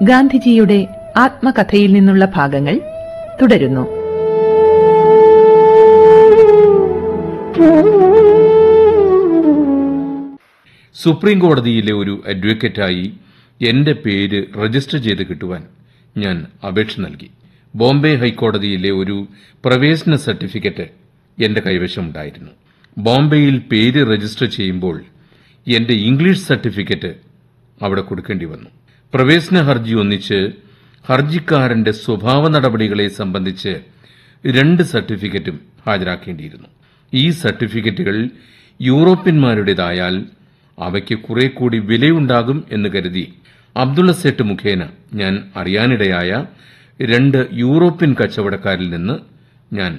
ഗാന്ധിജിയുടെ ആത്മകഥയിൽ നിന്നുള്ള ഭാഗങ്ങൾ തുടരുന്നു സുപ്രീം കോടതിയിലെ ഒരു അഡ്വക്കേറ്റായി എന്റെ പേര് രജിസ്റ്റർ ചെയ്ത് കിട്ടുവാൻ ഞാൻ അപേക്ഷ നൽകി ബോംബെ ഹൈക്കോടതിയിലെ ഒരു പ്രവേശന സർട്ടിഫിക്കറ്റ് എന്റെ കൈവശമുണ്ടായിരുന്നു ബോംബെയിൽ പേര് രജിസ്റ്റർ ചെയ്യുമ്പോൾ എന്റെ ഇംഗ്ലീഷ് സർട്ടിഫിക്കറ്റ് അവിടെ കൊടുക്കേണ്ടി വന്നു പ്രവേശന ഹർജി ഒന്നിച്ച് ഹർജിക്കാരന്റെ സ്വഭാവ നടപടികളെ സംബന്ധിച്ച് രണ്ട് സർട്ടിഫിക്കറ്റും ഹാജരാക്കേണ്ടിയിരുന്നു ഈ സർട്ടിഫിക്കറ്റുകൾ യൂറോപ്യന്മാരുടേതായാൽ അവയ്ക്ക് കുറെ കൂടി വിലയുണ്ടാകും എന്ന് കരുതി അബ്ദുള്ള സെട്ട് മുഖേന ഞാൻ അറിയാനിടയായ രണ്ട് യൂറോപ്യൻ കച്ചവടക്കാരിൽ നിന്ന് ഞാൻ